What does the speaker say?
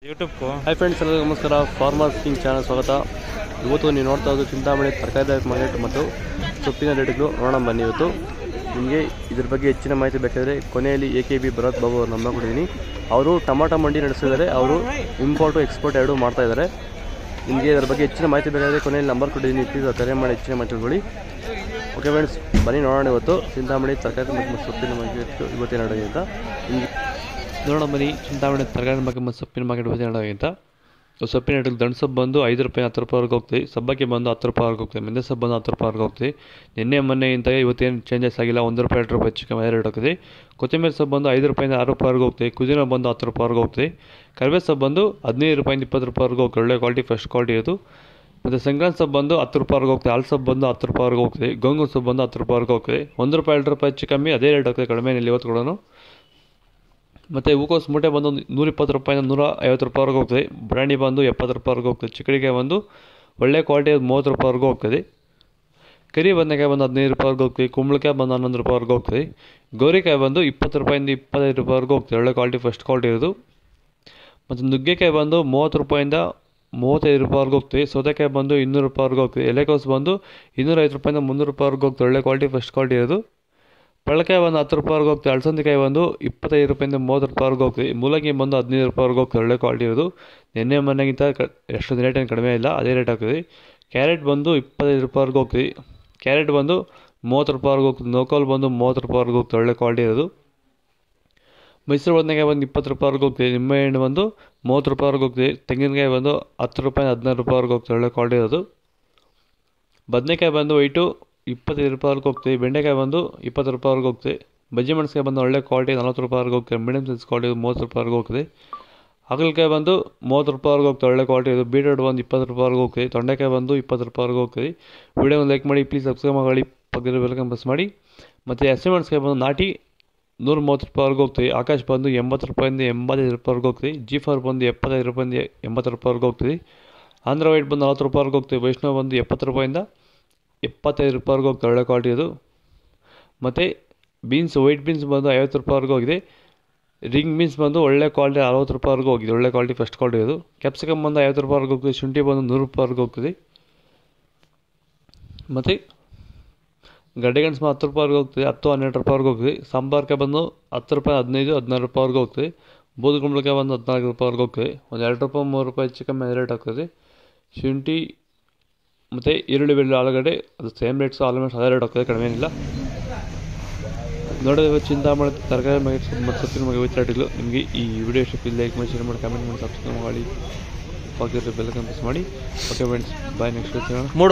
ಯೂಟ್ಯೂಬ್ಗೂ hi friends ಎಲ್ಲರಿಗೂ ನಮಸ್ಕಾರ farmers king channel ಸ್ವಾಗತ ಇವತ್ತು ನೀವು ನೋಡ್ತಾ ಇರೋದು ಚಿಂತಾಮಣಿ ತರಕಾರಿ ಮಾರ್ಕೆಟ್ ಮತ್ತು ಸೊಪ್ಪಿನ ರೇಟ್ಗಳು ನೋಡೋಣ ಬನ್ನಿ ಇವತ್ತು ನಿಮಗೆ ಇದ್ರ ಬಗ್ಗೆ ಹೆಚ್ಚಿನ ಮಾಹಿತಿ ಬೇಕಾದರೆ ಕೊನೆಯಲ್ಲಿ A K B Bharath Babu ಅವ್ರು ನಂಬರ್ ಕೊಟ್ಟಿದ್ದೀನಿ ಅವರು ಟಮಾಟೋ ಮಂಡಿ ನಡೆಸಿದ್ದಾರೆ ಅವರು ಇಂಪೋರ್ಟು ಎಕ್ಸ್ಪೋರ್ಟ್ ಎರಡೂ ಮಾಡ್ತಾ ಇದ್ದಾರೆ ನಿಮಗೆ ಇದರ ಬಗ್ಗೆ ಹೆಚ್ಚಿನ ಮಾಹಿತಿ ಬೇಕಾದರೆ ಕೊನೆಯಲ್ಲಿ ನಂಬರ್ ಕೊಟ್ಟಿದ್ದೀನಿ ಪ್ಲೀಸ್ ಕರೆ ಮಾಡಿ ಹೆಚ್ಚಿನ ಮಾಹಿತಿ ತಿಳ್ಕೊಳ್ಳಿ ಓಕೆ ಫ್ರೆಂಡ್ಸ್ ಬನ್ನಿ ನೋಡೋಣ ಇವತ್ತು ಚಿಂತಾಮಣಿ ತರಕಾರಿ ಮತ್ತು ಸೊಪ್ಪಿನ ಮಾರ್ಕೆಟ್ ಇವತ್ತೇನು ನಡೆಯುತ್ತೆ ಅಂತ ನಿಮಗೆ ನೋಡೋಣ ಬನ್ನಿ ಚಿಂತಾಮಣಿ ತರಕಾರಿ ಬಗ್ಗೆ ಮತ್ತು ಸೊಪ್ಪಿನ ಮಾರ್ಕೆಟ್ ಬಗ್ಗೆ ನೋಡೋಣ ಅಂತ ಸೊಪ್ಪಿನ ರೇಟಲ್ಲಿ ದಂಡು ಸೊಪ್ಪು ಬಂದು ಐದು ರೂಪಾಯಿ ಹತ್ತು ರೂಪಾಯಿವರೆಗೆ ಹೋಗ್ತೀವಿ ಸಬ್ಬಕ್ಕೆ ಬಂದು ಹತ್ತು ರೂಪಾಯಿವರೆಗೆ ಹೋಗ್ತೀವಿ ಮೆಂದೆ ಸೊಪ್ಪು ಬಂದು ಹತ್ತು ರೂಪಾಯಿವರೆಗೆ ಹೋಗ್ತೀವಿ ನಿನ್ನೆ ಮೊನ್ನೆ ಇಂತ ಇವತ್ತೇನು ಚೇಂಜಸ್ ಆಗಿಲ್ಲ ಒಂದು ರೂಪಾಯಿ ಎರಡು ರೂಪಾಯಿ ಚಿಕನ್ ರೇಟ್ ಹೋಗ್ತೀವಿ ಕೊತ್ತಂಬರಿ ಸೊಪ್ಪು ಬಂದು ಐದು ರೂಪಾಯಿಂದ ಆರು ರೂಪಾಯಿವರೆಗೆ ಹೋಗ್ತೀವಿ ಕುದಿನ ಬಂದು ಹತ್ತು ರೂಪಾಯಿವರೆಗೆ ಹೋಗ್ತೀವಿ ಕರಿಬೇವು ಸೊಪ್ಪು ಬಂದು ಹದಿನೈದು ರೂಪಾಯಿಂದ ಇಪ್ಪತ್ತು ರೂಪಾಯಿವರೆಗೆ ಹೋಗ್ತೀವಿ ಒಳ್ಳೆ ಕ್ವಾಲಿಟಿ ಫಸ್ಟ್ ಕ್ವಾಲಿಟಿ ಇದು ಮತ್ತು ಸಂಕ್ರಾಂತಿ ಸೊಪ್ಪು ಬಂದು ಹತ್ತು ರೂಪಾಯಿವರೆಗೆ ಹೋಗ್ತೀವಿ ಹಾಲು ಸೊಪ್ಪು ಬಂದು ಹತ್ತು ರೂಪಾಯಿವರೆಗೆ ಹೋಗ್ತೀವಿ ಗೋಂಗೂರು ಸೊಪ್ಪು ಬಂದು ಹತ್ತು ರೂಪಾಯಿವರೆಗೆ ಹೋಗ್ತೀವಿ ಒಂದು ರೂಪಾಯಿ ಎರಡು ರೂಪಾಯಿ ಹೆಚ್ಚು ಕಮ್ಮಿ ಅದೇ ರೇಟ್ ಹೋಗ್ತದೆ ಕಡಿಮೆ ಇಲ್ಲಿ ಇವತ್ತು ಕೂಡ ಮತ್ತು ಹೂಕೋಸ್ ಮೂಟೆ ಬಂದು ಒಂದು ನೂರಿಪ್ಪತ್ತು ರೂಪಾಯಿಂದ ನೂರ ಐವತ್ತು ರೂಪಾಯಿವರೆಗೆ ಹೋಗ್ತದೆ ಬ್ರ್ಯಾಂಡಿ ಬಂದು ಎಪ್ಪತ್ತು ರೂಪಾಯಿವರೆಗೆ ಹೋಗ್ತದೆ ಚಿಕ್ಕಡಿಗೆ ಬಂದು ಒಳ್ಳೆ ಕ್ವಾಲಿಟಿ ಮೂವತ್ತು ರೂಪಾಯಿವರೆಗೂ ಹೋಗ್ತದೆ ಕರಿ ಬದನೆಕಾಯಿ ಬಂದು ಹದಿನೈದು ರೂಪಾಯಿವರೆಗೆ ಹೋಗ್ತೀವಿ ಕುಂಬಳಕಾಯಿ ಬಂದು ಹನ್ನೊಂದು ರೂಪಾಯಿವರೆಗೆ ಹೋಗ್ತದೆ ಗೋರಿಕಾಯಿ ಬಂದು ಇಪ್ಪತ್ತು ರೂಪಾಯಿಂದ ಇಪ್ಪತ್ತೈದು ರೂಪಾಯಿವರೆಗೂ ಹೋಗ್ತದೆ ಒಳ್ಳೆ ಕ್ವಾಲಿಟಿ ಫಸ್ಟ್ ಕ್ವಾಲಿಟಿ ಇರೋದು ಮತ್ತು ನುಗ್ಗೆಕಾಯಿ ಬಂದು ಮೂವತ್ತು ರೂಪಾಯಿಂದ ಮೂವತ್ತೈದು ರೂಪಾಯಿವರೆಗೆ ಹೋಗ್ತೀವಿ ಸೌತೆಕಾಯಿ ಬಂದು ಇನ್ನೂರು ರೂಪಾಯಿವರೆಗೆ ಹೋಗ್ತೀವಿ ಎಲೆಕೋಸು ಬಂದು ಇನ್ನೂರೈವತ್ತು ರೂಪಾಯಿಂದ ಮುನ್ನೂರು ರೂಪಾಯಿವರೆಗೆ ಹೋಗ್ತದೆ ಒಳ್ಳೆ ಕ್ವಾಲಿಟಿ ಫಸ್ಟ್ ಕ್ವಾಲಿಟಿ ಇರೋದು ಪಳಕಾಯಿ ಬಂದು ಹತ್ತು ರೂಪಾಯಿವರೆಗೆ ಹೋಗ್ತೀವಿ ಅಳಸಂದಿಕಾಯಿ ಬಂದು ಇಪ್ಪತ್ತೈದು ರೂಪಾಯಿಂದ ಮೂವತ್ತು ರೂಪಾಯಿವರೆಗೆ ಹೋಗ್ತೀವಿ ಮೂಲಂಗಿ ಬಂದು ಹದಿನೈದು ರೂಪಾಯಿವರೆಗೆ ಹೋಗ್ತೀವಿ ಒಳ್ಳೆ ಕ್ವಾಲಿಟಿ ಇರೋದು ನಿನ್ನೆ ಮೊನ್ನೆಗಿಂತ ಕ ಎಷ್ಟೊಂದು ರೇಟ್ ಏನು ಕಡಿಮೆ ಇಲ್ಲ ಅದೇ ರೇಟ್ ಆಗ್ತದೆ ಕ್ಯಾರೆಟ್ ಬಂದು ಇಪ್ಪತ್ತೈದು ರೂಪಾಯಿವರೆಗೆ ಹೋಗ್ತೀವಿ ಕ್ಯಾರೆಟ್ ಬಂದು ಮೂವತ್ತು ರೂಪಾಯಿವರೆಗೆ ಹೋಗ್ತದೆ ನೋಕೋಲ್ ಬಂದು ಮೂವತ್ತು ರೂಪಾಯಿವರೆಗೆ ಹೋಗ್ತದೆ ಒಳ್ಳೆ ಕ್ವಾಲಿಟಿ ಇರೋದು ಮೈಸೂರು ಬದನೆಕಾಯಿ ಬಂದು ಇಪ್ಪತ್ತು ರೂಪಾಯಿವರೆಗೆ ಹೋಗ್ತೀವಿ ನಿಂಬೆಹಣ್ಣು ಬಂದು ಮೂವತ್ತು ರೂಪಾಯಿವರೆಗೆ ಹೋಗ್ತೀವಿ ತೆಂಗಿನಕಾಯಿ ಬಂದು ಹತ್ತು ರೂಪಾಯಿ ಹದಿನಾರು ರೂಪಾಯಿವರೆಗೆ ಹೋಗ್ತದೆ ಒಳ್ಳೆ ಕ್ವಾಲಿಟಿ ಇರೋದು ಬದನೆಕಾಯಿ ಬಂದು ವೈಟು ಇಪ್ಪತ್ತೈದು ರೂಪಾಯಿವರೆಗೆ ಹೋಗ್ತೀವಿ ಬೆಂಡೆಕಾಯಿ ಬಂದು ಇಪ್ಪತ್ತು ರೂಪಾಯಿವರೆಗೆ ಹೋಗ್ತೀವಿ ಬಜ್ಜಿ ಮೆಣಸಿಕಾಯಿ ಬಂದು ಒಳ್ಳೆ ಕ್ವಾಲಿಟಿ ನಲ್ವತ್ತು ರೂಪಾಯಿವರೆಗೆ ಹೋಗ್ತೀವಿ ಮೀಡಿಯಮ್ ಸೈಜ್ ಕ್ವಾಲಿಟಿ ಮೂವತ್ತು ರೂಪಾಯಿವರೆಗೆ ಹೋಗ್ತದೆ ಹಾಗಲಕಾಯಿ ಬಂದು ಮೂವತ್ತು ರೂಪಾಯಿವರೆಗೆ ಹೋಗ್ತದೆ ಒಳ್ಳೆ ಕ್ವಾಲಿಟಿ ಇದು ಬೀಟ್ರೋಟ್ ಬಂದು ಇಪ್ಪತ್ತು ರೂಪಾಯಿವರೆಗೆ ಹೋಗ್ತೀವಿ ತೊಂಡೆಕಾಯಿ ಬಂದು ಇಪ್ಪತ್ತು ರೂಪಾಯಿವರೆಗೆ ಹೋಗ್ತೀವಿ ವಿಡಿಯೋ ಲೈಕ್ ಮಾಡಿ ಪ್ಲೀಸ್ ಸಬ್ಸ್ಕ್ರೈಬ್ ಮಾಡಿ ಪಕ್ಕದಲ್ಲಿ ವೆಲ್ಕಮ್ ಬಸ್ ಮಾಡಿ ಮತ್ತು ಹಸಿಮೆಣಸಿಕಾಯಿ ಬಂದು ನಾಟಿ ನೂರ ಮೂವತ್ತು ರೂಪಾಯಿವರೆಗೆ ಹೋಗ್ತೀವಿ ಆಕಾಶ್ ಬಂದು ಎಂಬತ್ತು ರೂಪಾಯಿಂದ ಎಂಬತ್ತೈದು ರೂಪಾಯಿವರೆಗೆ ಹೋಗ್ತೀವಿ ಜಿ ಫಾರ್ ಬಂದು ಎಪ್ಪತ್ತೈದು ರೂಪಾಯಿಂದ ಎಂಬತ್ತು ರೂಪಾಯಿವರೆಗೆ ಹೋಗ್ತೀವಿ ಆಂಧ್ರ ವೈಟ್ ಬಂದು ನಲ್ವತ್ತು ರೂಪಾಯಿವರೆಗೆ ಹೋಗ್ತೀವಿ ವೈಷ್ಣವ್ ಬಂದು ಎಪ್ಪತ್ತು ರೂಪಾಯಿಂದ ಎಪ್ಪತ್ತೈದು ರೂಪಾಯಿವರೆಗೆ ಹೋಗ್ತದೆ ಒಳ್ಳೆ ಕ್ವಾಲಿಟಿ ಅದು ಮತ್ತು ಬೀನ್ಸ್ ವೈಟ್ ಬೀನ್ಸ್ ಬಂದು ಐವತ್ತು ರೂಪಾಯಿವರೆಗೆ ಹೋಗಿದೆ ರಿಂಗ್ ಬೀನ್ಸ್ ಬಂದು ಒಳ್ಳೆ ಕ್ವಾಲಿಟಿ ಅರವತ್ತು ರೂಪಾಯಿವರೆಗೂ ಹೋಗಿದೆ ಒಳ್ಳೆ ಕ್ವಾಲಿಟಿ ಫಸ್ಟ್ ಕ್ವಾಲಿಟಿ ಅದು ಕ್ಯಾಪ್ಸಿಕಮ್ ಬಂದು ಐವತ್ತು ರೂಪಾಯಿವರೆಗೆ ಹೋಗ್ತದೆ ಶುಂಠಿ ಬಂದು ನೂರು ರೂಪಾಯಿವರೆಗೆ ಹೋಗ್ತದೆ ಮತ್ತು ಗಡ್ಡೆಗೆಣಸು ಹತ್ತು ರೂಪಾಯಿವರೆಗೆ ಹೋಗ್ತದೆ ಹತ್ತು ಹನ್ನೆರಡು ರೂಪಾಯಿವರೆಗೆ ಹೋಗ್ತದೆ ಸಾಂಬಾರ್ಕಾಯಿ ಬಂದು ಹತ್ತು ರೂಪಾಯಿ ಹದಿನೈದು ಹದಿನಾರು ರೂಪಾಯಿವರೆಗೆ ಹೋಗ್ತದೆ ಬೂದು ಕುಂಬಳಕಾಯಿ ಬಂದು ಹದಿನಾಲ್ಕು ರೂಪಾಯಿವರೆಗೆ ಹೋಗ್ತದೆ ಒಂದು ಎರಡು ರೂಪಾಯಿ ಮೂರು ರೂಪಾಯಿ ಹೆಚ್ಚು ಕಮ್ಮಿ ರೇಟ್ ಆಗ್ತದೆ ಶುಂಠಿ ಮತ್ತು ಈರುಳ್ಳಿ ಬೆಳ್ಳುಳ್ಳಿ ಆಲೂಗಡ್ಡೆ ಅದು ಸೇಮ್ ರೇಟ್ಸು ಆಲ್ಮೋಸ್ಟ್ ಅದೇ ರೇಟ್ ಹೋಗ್ತದೆ ಕಡಿಮೆ ಏನಿಲ್ಲ ನೋಡೋದು ಚಿಂತಾಮಣಿ ತರಕಾರಿ ಬಗ್ಗೆ ಮತ್ತು ಸೊಪ್ಪಿನ ಬಗ್ಗೆ ವಿತ್ ರೇಟ್ಗಳು ನಿಮಗೆ ಈ ವಿಡಿಯೋ ಇಷ್ಟ ಲೈಕ್ ಮಾಡಿ ಶೇರ್ ಮಾಡಿ ಕಮೆಂಟ್ ಮಾಡಿ ಸಬ್ಸ್ಕ್ರೈಬ್ ಮಾಡಿ ಪಕ್ಕದ ಬೆಲ್ ಕಂಪ್ರೆಸ್ ಮಾಡಿ ಓಕೆ ಫ್ರೆಂಡ್ಸ್ ಬಾಯ್ ನೆಕ್ಸ್ಟ್ ಸಿಗೋಣ ಮೂಡು